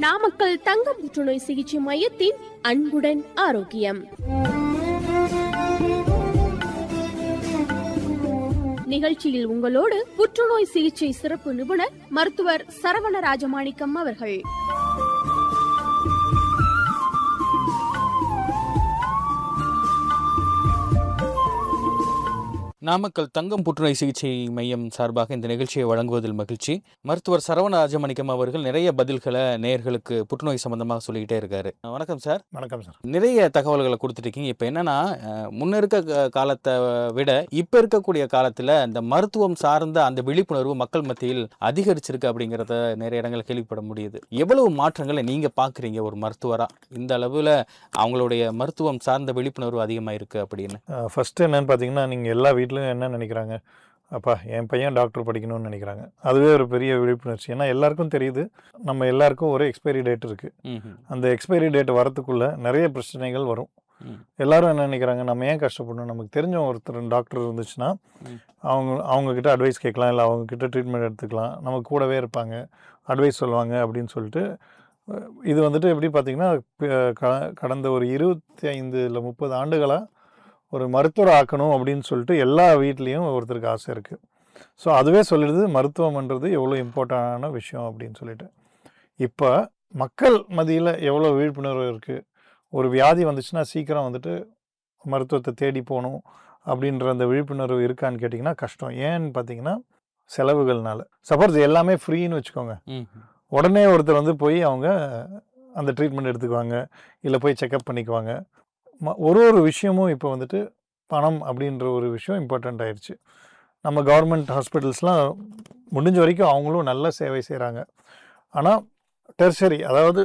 நாமக்கல் தங்க புற்றுநோய் சிகிச்சை மையத்தின் அன்புடன் ஆரோக்கியம் நிகழ்ச்சியில் உங்களோடு புற்றுநோய் சிகிச்சை சிறப்பு நிபுணர் மருத்துவர் சரவண ராஜமாணிக்கம் அவர்கள் நாமக்கல் தங்கம் புற்றுநோய் சிகிச்சை மையம் சார்பாக இந்த நிகழ்ச்சியை வழங்குவதில் மகிழ்ச்சி மருத்துவர் சரவண ராஜமணிக்கம் அவர்கள் நிறைய பதில்களை நேயர்களுக்கு புற்றுநோய் சம்பந்தமாக சொல்லிக்கிட்டே இருக்காரு வணக்கம் சார் வணக்கம் சார் நிறைய தகவல்களை கொடுத்துருக்கீங்க இப்போ என்னன்னா அஹ், முன்ன இருக்க க- காலத்தை விட இப்போ இருக்கக்கூடிய காலத்தில் இந்த மருத்துவம் சார்ந்த அந்த விழிப்புணர்வு மக்கள் மத்தியில் அதிகரிச்சிருக்கு அப்படிங்கிறத நிறைய இடங்களில் கேள்விப்பட முடியுது எவ்வளவு மாற்றங்களை நீங்கள் பார்க்குறீங்க ஒரு மருத்துவராக இந்த அளவில் அவங்களுடைய மருத்துவம் சார்ந்த விழிப்புணர்வு அதிகமாக இருக்குது அப்படின்னு ஃபஸ்ட்டு என்னன்னு பார்த்தீங்கன்னா நீங்கள் எல்லா வீட்லையும் என்ன நினைக்கிறாங்க அப்பா என் பையன் டாக்டர் படிக்கணும்னு நினைக்கிறாங்க அதுவே ஒரு பெரிய விழிப்புணர்ச்சி ஏன்னா எல்லாருக்கும் தெரியுது நம்ம எல்லாருக்கும் ஒரு எக்ஸ்பைரி டேட் இருக்குது ம்ஹும். அந்த எக்ஸ்பைரி டேட் வரத்துக்குள்ளே நிறைய பிரச்சனைகள் வரும் ம். எல்லாரும் என்ன நினைக்கிறாங்க நம்ம ஏன் கஷ்டப்படணும் நமக்கு தெரிஞ்ச ஒருத்தர் டாக்டர் இருந்துச்சுன்னா ம். அவங்க அவங்கக்கிட்ட அட்வைஸ் கேட்கலாம் இல்லை அவங்கக்கிட்ட ட்ரீட்மெண்ட் எடுத்துக்கலாம் நம்ம கூடவே இருப்பாங்க அட்வைஸ் சொல்லுவாங்க அப்படின்னு சொல்லிட்டு அஹ், இது வந்துட்டு எப்படி பார்த்தீங்கன்னா ப- க- கடந்த ஒரு இருபத்தி ஐந்து இல்லை முப்பது ஆண்டுகளாக ஒரு மருத்துவர் ஆக்கணும் அப்படின்னு சொல்லிட்டு எல்லா வீட்லேயும் ஒருத்தருக்கு ஆசை இருக்குது ஸோ அதுவே சொல்லிடுது மருத்துவம்ன்றது எவ்வளோ இம்பார்ட்டண்டான விஷயம் அப்படின்னு சொல்லிட்டு இப்போ மக்கள் மத்தியில் எவ்வளோ விழிப்புணர்வு இருக்குது ஒரு வியாதி வந்துச்சுன்னா சீக்கிரம் வந்துட்டு மருத்துவத்தை தேடி போகணும் அப்படின்ற அந்த விழிப்புணர்வு இருக்கான்னு கேட்டிங்கன்னா கஷ்டம் ஏன்னு பார்த்தீங்கன்னா செலவுகள்னால சப்போஸ் எல்லாமே ஃப்ரீன்னு வச்சுக்கோங்க ம்ஹும். உடனே ஒருத்தர் வந்து போய் அவங்க அந்த ட்ரீட்மெண்ட் எடுத்துக்குவாங்க இல்லை போய் செக்கப் பண்ணிக்குவாங்க ம- ஒரு ஒரு விஷயமும் இப்போ வந்துட்டு பணம் அப்படின்ற ஒரு விஷயம் இம்பார்ட்டண்ட் ஆயிடுச்சு நம்ம கவர்மெண்ட் ஹாஸ்பிட்டல்ஸ்லாம் முடிஞ்ச வரைக்கும் அவங்களும் நல்ல சேவை செய்கிறாங்க ஆனால் டெர்சரி அதாவது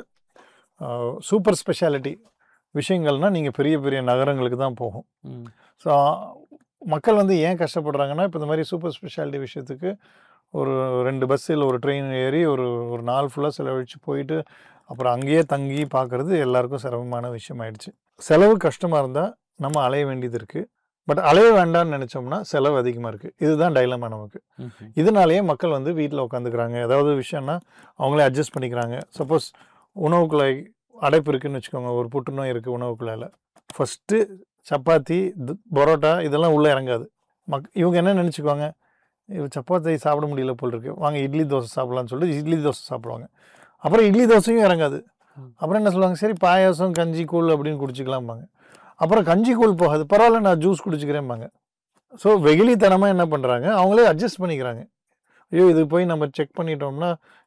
சூப்பர் ஸ்பெஷாலிட்டி விஷயங்கள்னால் நீங்கள் பெரிய பெரிய நகரங்களுக்கு தான் போகும் ம். ஸோ மக்கள் வந்து ஏன் கஷ்டப்படுறாங்கன்னா இப்போ இந்த மாதிரி சூப்பர் ஸ்பெஷாலிட்டி விஷயத்துக்கு ஒரு ரெண்டு பஸ் இல்லை ஒரு ட்ரெயின் ஏறி ஒரு ஒரு நாள் ஃபுல்லாக செலவழித்து போயிட்டு அப்புறம் அங்கேயே தங்கி பார்க்குறது எல்லாருக்கும் சிரமமான விஷயம் ஆயிடுச்சு செலவு கஷ்டமாக இருந்தால் நம்ம அலைய வேண்டியது இருக்குது பட் அலைய வேண்டாம்னு நினச்சோம்னா செலவு அதிகமாக இருக்குது இதுதான் டைலமா நமக்கு ம்ஹும். இதனாலேயே மக்கள் வந்து வீட்டில் உட்காந்துக்கிறாங்க ஏதாவது விஷயம்னா அவங்களே அட்ஜஸ்ட் பண்ணிக்கிறாங்க சப்போஸ் உணவுக்குழாய் அடைப்பு இருக்குன்னு வச்சுக்கோங்க ஒரு புற்றுநோய் இருக்குது உணவுக்குழாயில் ஃபஸ்ட்டு சப்பாத்தி து- பரோட்டா இதெல்லாம் உள்ளே இறங்காது மக் இவங்க என்ன நினச்சிக்குவாங்க இவ சப்பாத்தி சாப்பிட முடியல போல் இருக்கு வாங்க இட்லி தோசை சாப்பிடலாம்னு சொல்லிட்டு இட்லி தோசை சாப்பிடுவாங்க அப்புறம் இட்லி தோசையும் இறங்காது ம். அப்புறம் என்ன சொல்லுவாங்க சரி பாயாசம் கஞ்சி கூழ் அப்படின்னு குடிச்சிக்கலாம்பாங்க அப்புறம் கஞ்சி கூழ் போகாது பரவாயில்ல நான் ஜூஸ் குடிச்சிக்கிறேன்பாங்க ஸோ வெகுளித்தனமாக என்ன பண்ணுறாங்க அவங்களே அட்ஜஸ்ட் பண்ணிக்கிறாங்க ஐயோ இது போய் நம்ம செக் பண்ணிட்டோம்னா